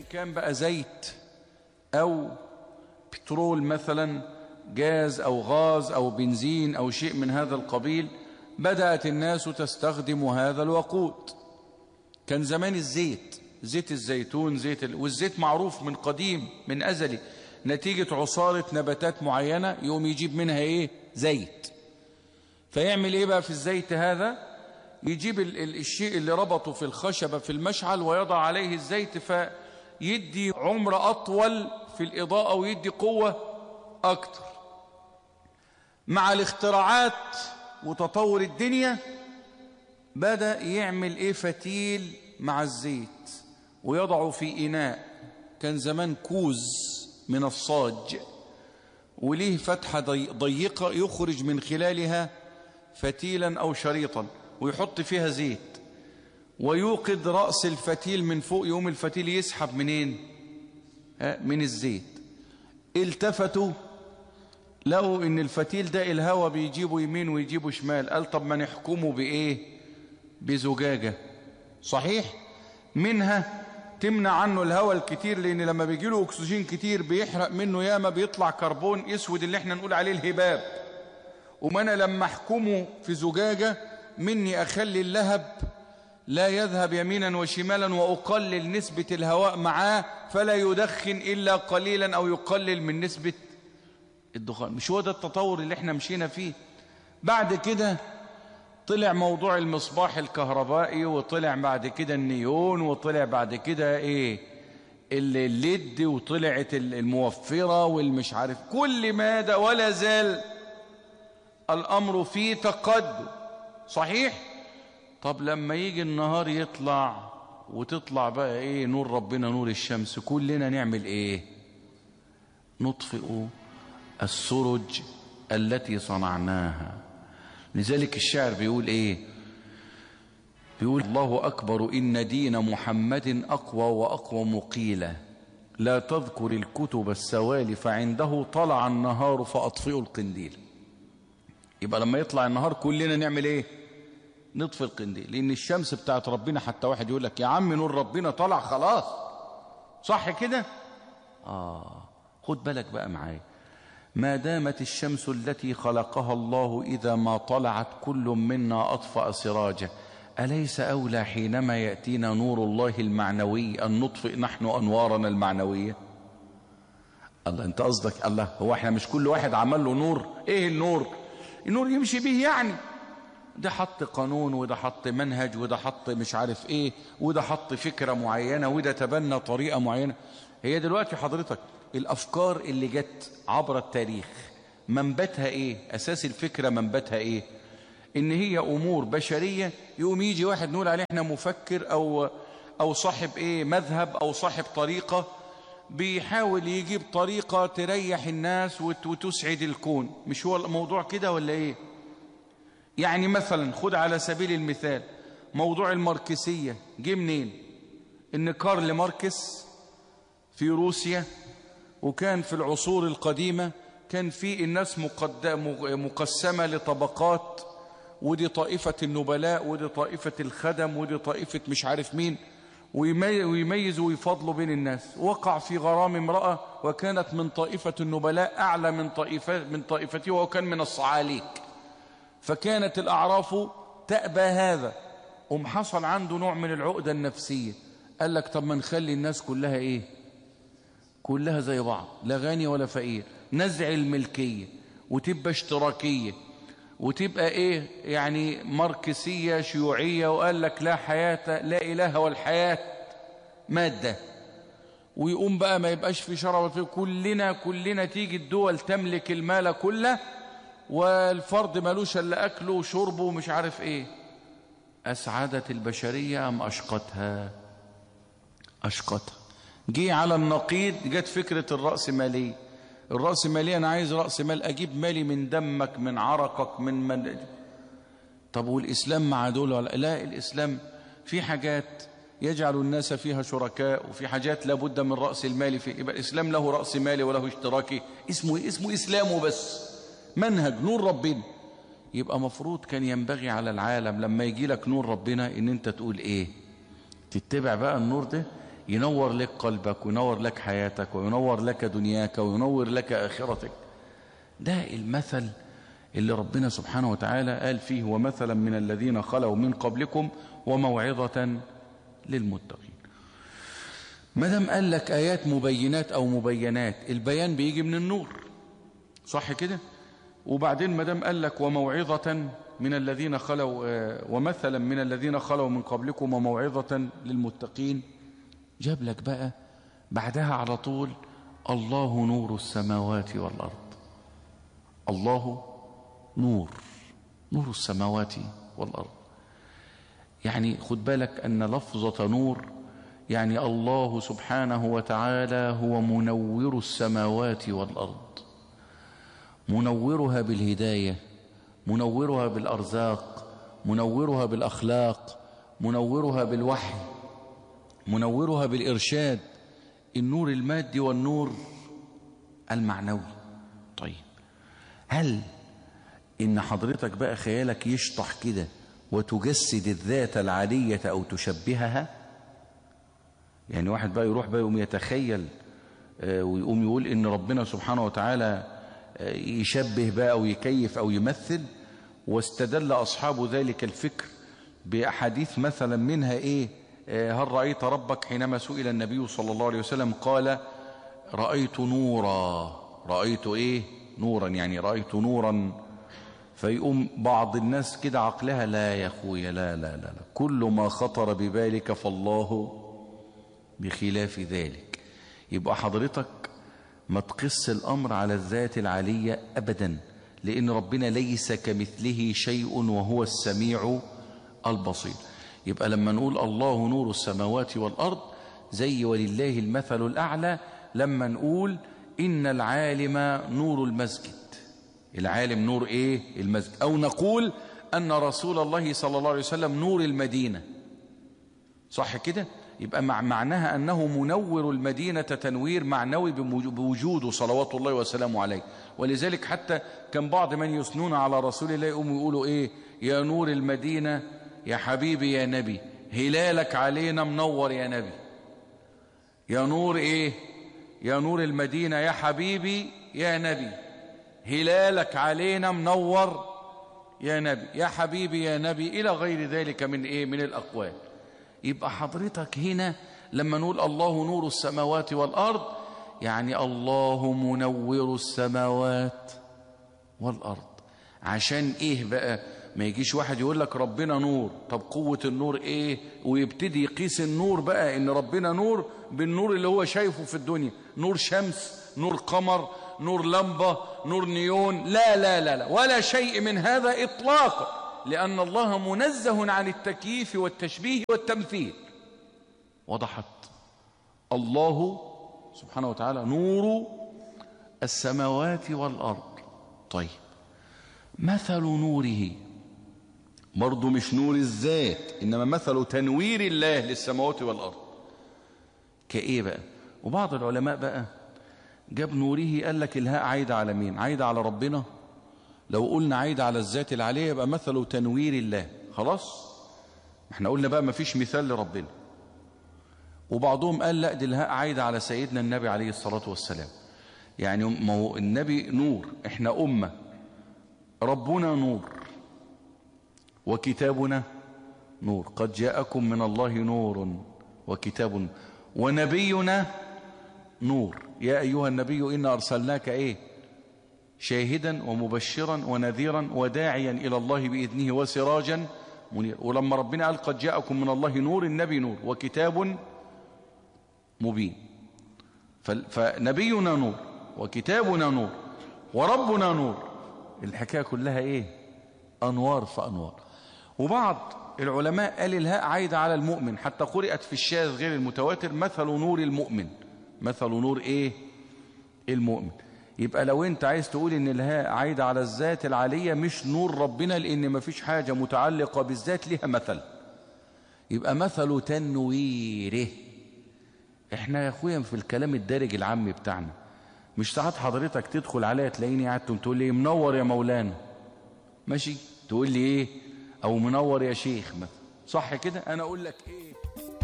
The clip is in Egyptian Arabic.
كان بقى زيت أو بترول مثلا جاز أو غاز أو بنزين أو شيء من هذا القبيل بدأت الناس تستخدم هذا الوقود كان زمان الزيت زيت الزيتون زيت ال... والزيت معروف من قديم من أزلي نتيجة عصارة نباتات معينة يقوم يجيب منها إيه زيت فيعمل إيه بقى في الزيت هذا يجيب ال... ال... الشيء اللي ربطه في الخشبة في المشعل ويضع عليه الزيت فيدي عمر أطول في الإضاءة ويدي قوة أكتر مع الاختراعات وتطور الدنيا بدأ يعمل إيه فتيل مع الزيت ويضعه في إناء كان زمان كوز من الصاج وليه فتحة ضيقة يخرج من خلالها فتيلا أو شريطا ويحط فيها زيت ويوقد رأس الفتيل من فوق يوم الفتيل يسحب منين من الزيت التفتوا لقوا ان الفتيل ده الهوا بيجيبه يمين ويجيبه شمال قال طب ما نحكمه بايه بزجاجة صحيح منها تمنع عنه الهواء الكتير لان لما بيجي له اكسجين كتير بيحرق منه ياما بيطلع كربون اسود اللي احنا نقول عليه الهباب وما انا لما احكمه في زجاجة مني اخلي اللهب لا يذهب يمينا وشمالا واقلل نسبة الهواء معاه فلا يدخن الا قليلا او يقلل من نسبة الدخان مش هو ده التطور اللي احنا مشينا فيه بعد كده طلع موضوع المصباح الكهربائي وطلع بعد كده النيون وطلع بعد كده ايه الليد وطلعت الموفرة والمش عارف كل ما ده ولا زال الأمر فيه تقدم صحيح طب لما يجي النهار يطلع وتطلع بقى ايه نور ربنا نور الشمس كلنا نعمل ايه نطفئ السرج التي صنعناها لذلك الشاعر بيقول ايه بيقول الله أكبر إن دين محمد أقوى وأقوى مقيلة لا تذكر الكتب السوالي فعنده طلع النهار فأطفئوا القنديل يبقى لما يطلع النهار كلنا نعمل ايه نطفي القنديل لأن الشمس بتاعت ربنا حتى واحد يقول لك يا عم نور ربنا طلع خلاص صح كده آه خد بالك بقى معايا ما دامت الشمس التي خلقها الله إذا ما طلعت كل منا أطفأ سراجه أليس أولى حينما يأتينا نور الله المعنوي أن نطفئ نحن أنوارنا المعنوية الله أنت قصدك الله هو احنا مش كل واحد عمل له نور ايه النور النور يمشي به يعني ده حط قانون وده حط منهج وده حط مش عارف ايه وده حط فكرة معينة وده تبنى طريقة معينة هي دلوقتي حضرتك الأفكار اللي جت عبر التاريخ منبتها ايه أساس الفكرة منبتها ايه ان هي امور بشرية يقوم يجي واحد نقول عليه احنا مفكر او او صاحب ايه مذهب او صاحب طريقة بيحاول يجيب طريقة تريح الناس وتسعد الكون مش هو الموضوع كده ولا ايه يعني مثلا خد على سبيل المثال موضوع الماركسية جه منين ان كارل ماركس في روسيا وكان في العصور القديمة كان في الناس مقسمة لطبقات ودي طائفة النبلاء ودي طائفة الخدم ودي طائفة مش عارف مين ويميز ويفضلوا بين الناس وقع في غرام امرأة وكانت من طائفة النبلاء أعلى من طائفة من طائفته وكان من الصعاليك فكانت الأعراف تأبى هذا أم حصل عنده نوع من العقدة النفسية قال لك طب ما نخلي الناس كلها إيه كلها زي بعض لا غني ولا فقير نزع الملكية وتبقى اشتراكية وتبقى ايه يعني ماركسية شيوعية وقال لك لا حياة لا إله والحياة مادة ويقوم بقى ما يبقاش في شرع في كلنا كلنا تيجي الدول تملك المال كله والفرد ملوش الا اكله وشربه ومش عارف ايه اسعدت البشرية ام اشقتها اشقتها جه على النقيض جت فكرة الرأسمالية الرأسمالية أنا عايز رأس مال أجيب مالي من دمك من عرقك من من طب والإسلام مع دول ولا لا الإسلام في حاجات يجعل الناس فيها شركاء وفي حاجات لابد من رأس المال فيه يبقى الإسلام له رأس مالي وله اشتراكي اسمه اسمه إسلامه بس منهج نور ربنا يبقى مفروض كان ينبغي على العالم لما يجي لك نور ربنا ان انت تقول ايه تتبع بقى النور ده ينور لك قلبك وينور لك حياتك وينور لك دنياك وينور لك آخرتك ده المثل اللي ربنا سبحانه وتعالى قال فيه ومثلا من الذين خلوا من قبلكم وموعظة للمتقين ما دام قال لك آيات مبينات أو مبينات البيان بيجي من النور صح كده وبعدين ما دام قال لك وموعظة من الذين خلوا ومثلا من الذين خلوا من قبلكم وموعظة للمتقين جاب لك بقى بعدها على طول الله نور السماوات والأرض الله نور نور السماوات والأرض يعني خد بالك أن لفظة نور يعني الله سبحانه وتعالى هو منور السماوات والأرض منورها بالهداية منورها بالأرزاق منورها بالأخلاق منورها بالوحي منورها بالإرشاد النور المادي والنور المعنوي طيب هل إن حضرتك بقى خيالك يشطح كده وتجسد الذات العالية أو تشبهها يعني واحد بقى يروح بقى يقوم يتخيل ويقوم يقول إن ربنا سبحانه وتعالى يشبه بقى أو يكيف أو يمثل واستدل أصحاب ذلك الفكر بأحاديث مثلا منها إيه هل رأيت ربك حينما سئل النبي صلى الله عليه وسلم قال رأيت نورا رأيت إيه نورا يعني رأيت نورا فيقوم بعض الناس كده عقلها لا يا أخويا لا لا لا, لا كل ما خطر ببالك فالله بخلاف ذلك يبقى حضرتك ما تقص الأمر على الذات العالية أبدا لأن ربنا ليس كمثله شيء وهو السميع البصير يبقى لما نقول الله نور السماوات والأرض زي ولله المثل الأعلى لما نقول إن العالم نور المسجد العالم نور إيه المسجد أو نقول أن رسول الله صلى الله عليه وسلم نور المدينة صح كده يبقى مع معناها أنه منور المدينة تنوير معنوي بوجوده صلوات الله وسلامه عليه ولذلك حتى كان بعض من يثنون على رسول الله يقوموا يقولوا إيه يا نور المدينة يا حبيبي يا نبي هلالك علينا منور يا نبي يا نور إيه يا نور المدينة يا حبيبي يا نبي هلالك علينا منور يا نبي يا حبيبي يا نبي إلى غير ذلك من إيه من الأقوال يبقى حضرتك هنا لما نقول الله نور السماوات والأرض يعني الله منور السماوات والأرض عشان إيه بقى ما يجيش واحد يقول لك ربنا نور طب قوة النور إيه ويبتدي يقيس النور بقى إن ربنا نور بالنور اللي هو شايفه في الدنيا نور شمس نور قمر نور لمبة نور نيون لا لا لا لا ولا شيء من هذا إطلاقا لأن الله منزه عن التكييف والتشبيه والتمثيل وضحت الله سبحانه وتعالى نور السماوات والأرض طيب مثل نوره برضه مش نور الذات إنما مثل تنوير الله للسماوات والأرض كإيه بقى وبعض العلماء بقى جاب نوره قال لك الهاء عايدة على مين عايدة على ربنا لو قلنا عايدة على الذات العالية يبقى مثل تنوير الله خلاص احنا قلنا بقى ما فيش مثال لربنا وبعضهم قال لا دي الهاء عايدة على سيدنا النبي عليه الصلاة والسلام يعني ما هو النبي نور احنا أمة ربنا نور وكتابنا نور قد جاءكم من الله نور وكتاب ونبينا نور يا أيها النبي إنا أرسلناك إيه شاهدا ومبشرا ونذيرا وداعيا إلى الله بإذنه وسراجا منيرا ولما ربنا قال قد جاءكم من الله نور النبي نور وكتاب مبين فنبينا نور وكتابنا نور وربنا نور الحكاية كلها إيه أنوار فأنوار وبعض العلماء قال الهاء عايدة على المؤمن حتى قرأت في الشاذ غير المتواتر مثل نور المؤمن مثل نور إيه المؤمن يبقى لو انت عايز تقول ان الهاء عايدة على الذات العالية مش نور ربنا لان مفيش حاجة متعلقة بالذات لها مثل يبقى مثل تنويره احنا يا اخويا في الكلام الدارج العام بتاعنا مش ساعات حضرتك تدخل عليا تلاقيني قاعد تقول لي منور يا مولانا ماشي تقول لي ايه او منور يا شيخ مثلا صح كده انا اقول لك ايه